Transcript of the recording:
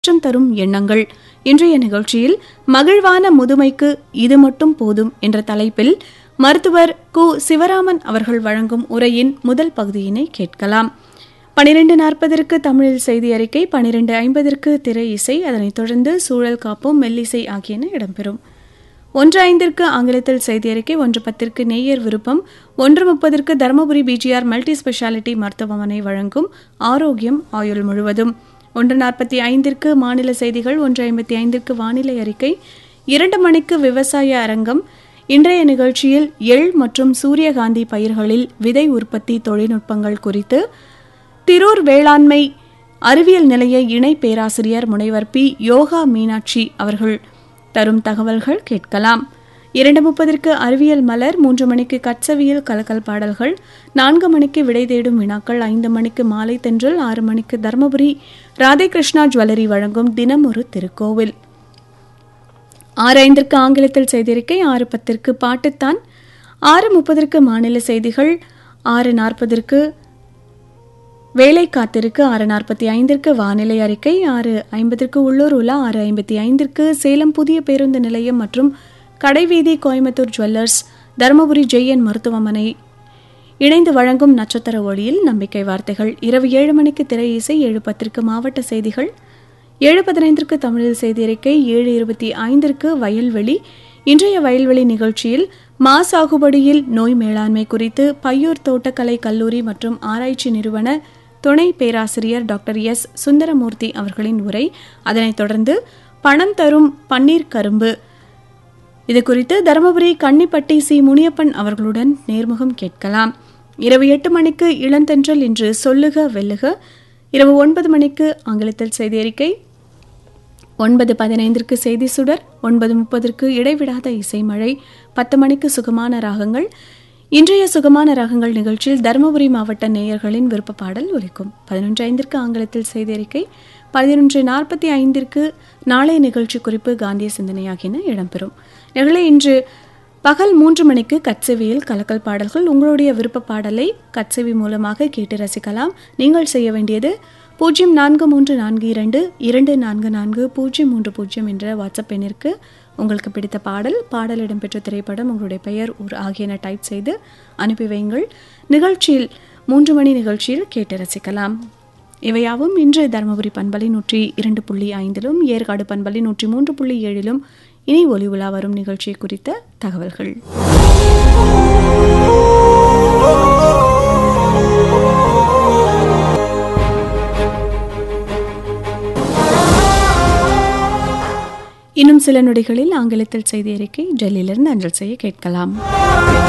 மாற்றம் தரும் எண்ணங்கள் இன்றைய நிகழ்ச்சியில் மகிழ்வான முதுமைக்கு இது மட்டும் போதும் என்ற தலைப்பில் மருத்துவர் கு சிவராமன் அவர்கள் வழங்கும் உரையின் முதல் பகுதியினை கேட்கலாம் பனிரெண்டு நாற்பதற்கு தமிழில் செய்தி அறிக்கை பனிரெண்டு ஐம்பதற்கு திரை இசை அதனைத் தொடர்ந்து சூழல் காப்போம் மெல்லிசை ஆகியன இடம்பெறும் ஒன்று ஐந்திற்கு ஆங்கிலத்தில் செய்தி அறிக்கை ஒன்று பத்திற்கு நேயர் விருப்பம் ஒன்று முப்பதற்கு தருமபுரி பிஜிஆர் மல்டி ஸ்பெஷாலிட்டி மருத்துவமனை வழங்கும் ஆரோக்கியம் ஆயுள் முழுவதும் ஒன்று நாற்பத்தி ஐந்திற்கு மாநில செய்திகள் ஒன்று ஐம்பத்தி ஐந்திற்கு வானிலை அறிக்கை இரண்டு மணிக்கு விவசாய அரங்கம் இன்றைய நிகழ்ச்சியில் எள் மற்றும் சூரியகாந்தி பயிர்களில் விதை உற்பத்தி தொழில்நுட்பங்கள் குறித்து திரூர் வேளாண்மை அறிவியல் நிலைய இணை பேராசிரியர் முனைவர் பி யோகா மீனாட்சி அவர்கள் தரும் தகவல்கள் கேட்கலாம் இரண்டு முப்பதற்கு அறிவியல் மலர் மூன்று மணிக்கு கட்சவியல் கலக்கல் பாடல்கள் நான்கு மணிக்கு விடை தேடும் வினாக்கள் ஐந்து மணிக்கு மாலை தென்றல் ஆறு மணிக்கு தர்மபுரி ராதேகிருஷ்ணா ஜுவல்லரி வழங்கும் தினம் ஒரு திருக்கோவில் ஆறு ஐந்திற்கு ஆங்கிலத்தில் செய்திருக்கை ஆறு பத்திற்கு பாட்டுத்தான் ஆறு முப்பதற்கு மாநில செய்திகள் ஆறு நாற்பதற்கு வேலை காத்திருக்கு ஆறு நாற்பத்தி ஐந்திற்கு வானிலை அறிக்கை ஆறு ஐம்பதற்கு உள்ளூர் உலா ஆறு ஐம்பத்தி ஐந்திற்கு சேலம் புதிய பேருந்து நிலையம் மற்றும் கடைவீதி கோயம்புத்தூர் ஜுவல்லர்ஸ் தருமபுரி ஜெய்யன் மருத்துவமனை இணைந்து வழங்கும் நட்சத்திர ஒளியில் நம்பிக்கை வார்த்தைகள் இரவு ஏழு மணிக்கு திரை இசை ஏழு பத்திற்கு மாவட்ட செய்திகள் ஏழு பதினைந்திற்கு தமிழில் செய்தி அறிக்கை ஏழு இருபத்தி ஐந்திற்கு வயல்வெளி இன்றைய வயல்வெளி நிகழ்ச்சியில் மா சாகுபடியில் நோய் மேலாண்மை குறித்து பையூர் தோட்டக்கலை கல்லூரி மற்றும் ஆராய்ச்சி நிறுவன துணை பேராசிரியர் டாக்டர் எஸ் சுந்தரமூர்த்தி அவர்களின் உரை அதனைத் தொடர்ந்து பணம் தரும் பன்னீர் கரும்பு இது குறித்து தருமபுரி கன்னிப்பட்டி சி முனியப்பன் அவர்களுடன் நேர்முகம் கேட்கலாம் இரவு எட்டு மணிக்கு இளந்தென்றல் இன்று சொல்லுக வெல்லுக இரவு ஒன்பது மணிக்கு ஆங்கிலத்தில் செய்தி அறிக்கை ஒன்பது பதினைந்திற்கு செய்தி சுடர் ஒன்பது முப்பதற்கு இடைவிடாத இசைமழை பத்து மணிக்கு சுகமான ராகங்கள் இன்றைய சுகமான ராகங்கள் நிகழ்ச்சியில் தருமபுரி மாவட்ட நேயர்களின் விருப்ப பாடல் ஒலிக்கும் பதினொன்று ஐந்திற்கு ஆங்கிலத்தில் செய்தி அறிக்கை பதினொன்று நாற்பத்தி ஐந்திற்கு நாளைய நிகழ்ச்சி குறிப்பு காந்திய சிந்தனை ஆகியன இடம்பெறும் நிகழை இன்று பகல் மூன்று மணிக்கு கட்செவியில் கலக்கல் பாடல்கள் உங்களுடைய விருப்ப பாடலை கட்செவி மூலமாக கேட்டு ரசிக்கலாம் நீங்கள் செய்ய வேண்டியது பூஜ்ஜியம் நான்கு மூன்று நான்கு இரண்டு இரண்டு நான்கு நான்கு பூஜ்ஜியம் மூன்று பூஜ்ஜியம் என்ற வாட்ஸ்அப் எண்ணிற்கு உங்களுக்கு பிடித்த பாடல் பாடல் இடம்பெற்ற திரைப்படம் உங்களுடைய பெயர் ஊர் ஆகியன டைப் செய்து அனுப்பி வையுங்கள் நிகழ்ச்சியில் மூன்று மணி நிகழ்ச்சியில் கேட்டு ரசிக்கலாம் இவையாவும் இன்று தருமபுரி பண்பலை நூற்றி இரண்டு புள்ளி ஐந்திலும் ஏற்காடு பண்பலை நூற்றி மூன்று புள்ளி ஏழிலும் இனி ஒலி உலா வரும் நிகழ்ச்சி குறித்த தகவல்கள் இன்னும் சில நொடிகளில் ஆங்கிலத்தில் செய்தி அறிக்கை டெல்லியிலிருந்து அஞ்சல் செய்ய கேட்கலாம்